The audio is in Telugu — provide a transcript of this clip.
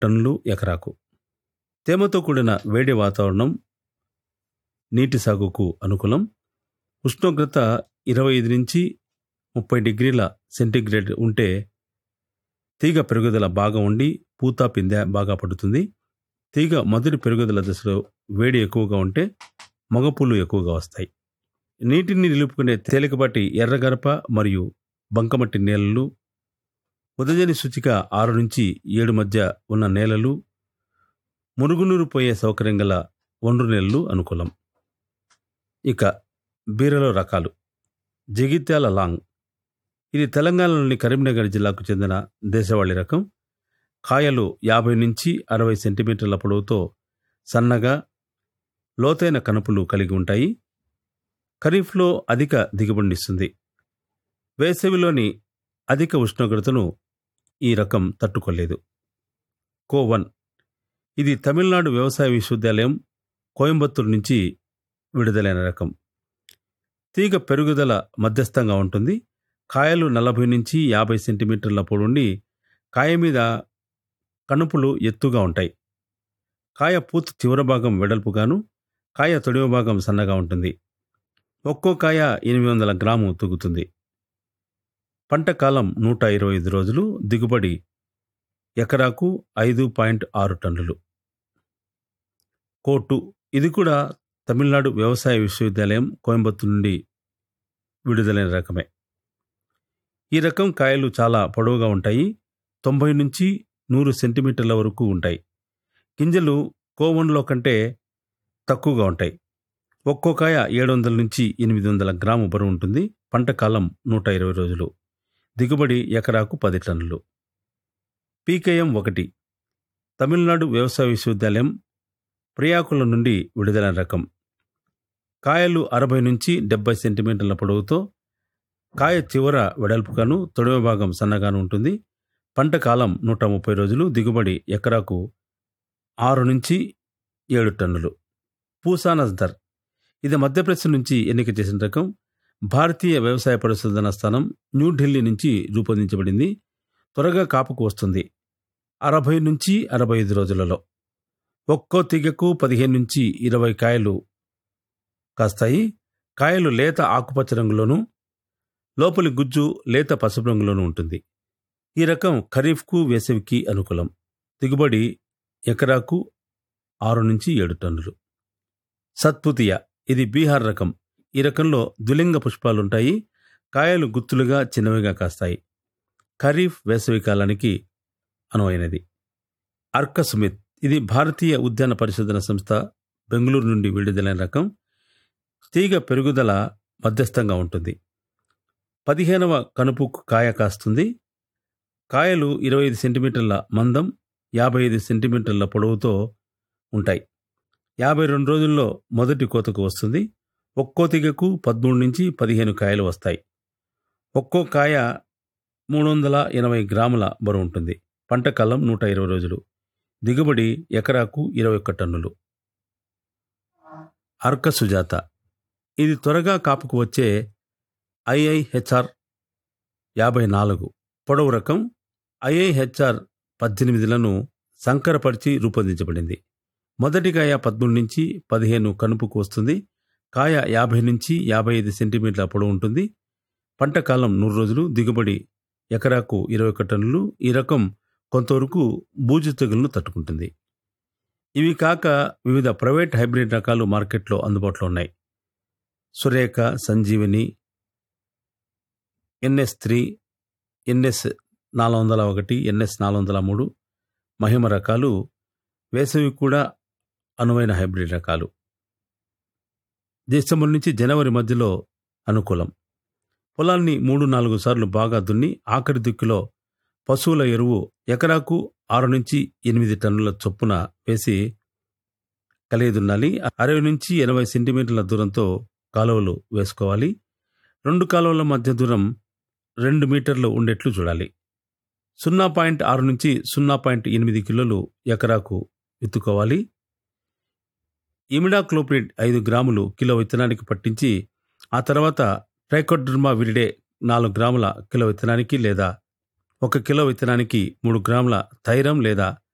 టన్నులు ఎకరాకు తేమతో కూడిన వేడి వాతావరణం నీటి సాగుకు అనుకూలం ఉష్ణోగ్రత ఇరవై ఐదు నుంచి ముప్పై డిగ్రీల సెంటీగ్రేడ్ ఉంటే తీగ పెరుగుదల బాగా ఉండి పూత పిందె బాగా పడుతుంది తీగ మొదటి పెరుగుదల దశలో వేడి ఎక్కువగా ఉంటే మగపూలు ఎక్కువగా వస్తాయి నీటిని నిలుపుకునే తేలికపాటి ఎర్రగరప మరియు బంకమట్టి నేలలు ఉదజని సూచిక ఆరు నుంచి ఏడు మధ్య ఉన్న నేలలు మురుగునీరు పోయే సౌకర్యం గల ఒండ్రు నేలలు అనుకూలం ఇక బీరలో రకాలు జగిత్యాల లాంగ్ ఇది తెలంగాణలోని కరీంనగర్ జిల్లాకు చెందిన దేశవాళీ రకం కాయలు యాభై నుంచి అరవై సెంటీమీటర్ల పొడవుతో సన్నగా లోతైన కనుపులు కలిగి ఉంటాయి ఖరీఫ్లో అధిక దిగుబడినిస్తుంది వేసవిలోని అధిక ఉష్ణోగ్రతను ఈ రకం తట్టుకోలేదు కో వన్ ఇది తమిళనాడు వ్యవసాయ విశ్వవిద్యాలయం కోయంబత్తూరు నుంచి విడుదలైన రకం తీగ పెరుగుదల మధ్యస్థంగా ఉంటుంది కాయలు నలభై నుంచి యాభై సెంటీమీటర్ల పొడుండి కాయ మీద కణుపులు ఎత్తుగా ఉంటాయి కాయ పూత చివరి భాగం వెడల్పుగాను కాయ తొడిమ భాగం సన్నగా ఉంటుంది ఒక్కో కాయ ఎనిమిది వందల గ్రాము తూగుతుంది పంట కాలం నూట ఇరవై ఐదు రోజులు దిగుబడి ఎకరాకు ఐదు పాయింట్ ఆరు టన్నులు కోటు ఇది కూడా తమిళనాడు వ్యవసాయ విశ్వవిద్యాలయం కోయంబత్తూరు నుండి విడుదలైన రకమే ఈ రకం కాయలు చాలా పొడవుగా ఉంటాయి తొంభై నుంచి నూరు సెంటీమీటర్ల వరకు ఉంటాయి గింజలు కోవన్లో కంటే తక్కువగా ఉంటాయి ఒక్కో కాయ ఏడు వందల నుంచి ఎనిమిది వందల గ్రాము బరువు ఉంటుంది పంట కాలం నూట ఇరవై రోజులు దిగుబడి ఎకరాకు పది టన్నులు పీకేఎం ఒకటి తమిళనాడు వ్యవసాయ విశ్వవిద్యాలయం ప్రియాకుల నుండి విడుదలైన రకం కాయలు అరవై నుంచి డెబ్బై సెంటీమీటర్ల పొడవుతో కాయ చివర వెడల్పుగాను తొడవ భాగం సన్నగాను ఉంటుంది పంట కాలం నూట ముప్పై రోజులు దిగుబడి ఎకరాకు ఆరు నుంచి ఏడు టన్నులు పూసానస్దర్ ఇది మధ్యప్రదేశ్ నుంచి ఎన్నిక చేసిన రకం భారతీయ వ్యవసాయ పరిశోధన స్థానం న్యూఢిల్లీ నుంచి రూపొందించబడింది త్వరగా కాపుకు వస్తుంది అరవై నుంచి అరవై ఐదు రోజులలో ఒక్కో తీగకు పదిహేను నుంచి ఇరవై కాయలు కాస్తాయి కాయలు లేత ఆకుపచ్చ రంగులోను లోపలి గుజ్జు లేత పసుపు రంగులోను ఉంటుంది ఈ రకం ఖరీఫ్కు వేసవికి అనుకూలం దిగుబడి ఎకరాకు ఆరు నుంచి ఏడు టన్నులు సత్పుతియ ఇది బీహార్ రకం ఈ రకంలో ద్విలింగ పుష్పాలుంటాయి కాయలు గుత్తులుగా చిన్నవిగా కాస్తాయి ఖరీఫ్ వేసవి కాలానికి అనువైనది అర్కసుమిత్ ఇది భారతీయ ఉద్యాన పరిశోధన సంస్థ బెంగళూరు నుండి విడుదలైన రకం తీగ పెరుగుదల మధ్యస్థంగా ఉంటుంది పదిహేనవ కనుపుకు కాయ కాస్తుంది కాయలు ఇరవై ఐదు సెంటీమీటర్ల మందం యాభై ఐదు సెంటీమీటర్ల పొడవుతో ఉంటాయి యాభై రెండు రోజుల్లో మొదటి కోతకు వస్తుంది ఒక్కో తీగకు పదమూడు నుంచి పదిహేను కాయలు వస్తాయి ఒక్కో కాయ మూడు వందల ఎనభై గ్రాముల బరువు ఉంటుంది పంట కాలం నూట ఇరవై రోజులు దిగుబడి ఎకరాకు ఇరవై ఒక్క టన్నులు అర్క సుజాత ఇది త్వరగా కాపుకు వచ్చే ఐఐహెచ్ఆర్ యాభై నాలుగు పొడవు రకం ఐఐహెచ్ఆర్ పద్దెనిమిదిలను సంకరపరిచి రూపొందించబడింది మొదటి కాయ పదమూడు నుంచి పదిహేను కనుపుకు వస్తుంది కాయ యాభై నుంచి యాభై ఐదు సెంటీమీటర్ల పొడవు ఉంటుంది పంట కాలం నూరు రోజులు దిగుబడి ఎకరాకు ఇరవై ఒక్క టన్నులు ఈ రకం కొంతవరకు బూజు తెగులను తట్టుకుంటుంది ఇవి కాక వివిధ ప్రైవేట్ హైబ్రిడ్ రకాలు మార్కెట్లో అందుబాటులో ఉన్నాయి Surekha Sanjeevini NS three NS నాలుగు వందల ఒకటి ఎన్ఎస్ నాలుగు వందల మూడు మహిమ రకాలు వేసవి కూడా అనువైన హైబ్రిడ్ రకాలు డిసెంబర్ నుంచి జనవరి మధ్యలో అనుకూలం పొలాన్ని మూడు నాలుగు సార్లు బాగా దున్ని ఆఖరి దిక్కులో పశువుల ఎరువు ఎకరాకు ఆరు నుంచి ఎనిమిది టన్నుల చొప్పున వేసి కలిగి దున్నాలి అరవై నుంచి ఎనభై సెంటీమీటర్ల దూరంతో కాలువలు వేసుకోవాలి రెండు కాలువల మధ్య దూరం రెండు మీటర్లు ఉండేట్లు చూడాలి సున్నా పాయింట్ ఆరు నుంచి సున్నా పాయింట్ ఎనిమిది కిలోలు ఎకరాకు విత్తుకోవాలి ఇమిడాక్లోప్రిడ్ ఐదు గ్రాములు కిలో విత్తనానికి పట్టించి ఆ తర్వాత ట్రైకోడ్రమా విరిడే నాలుగు గ్రాముల కిలో విత్తనానికి లేదా ఒక కిలో విత్తనానికి మూడు గ్రాముల థైరం లేదా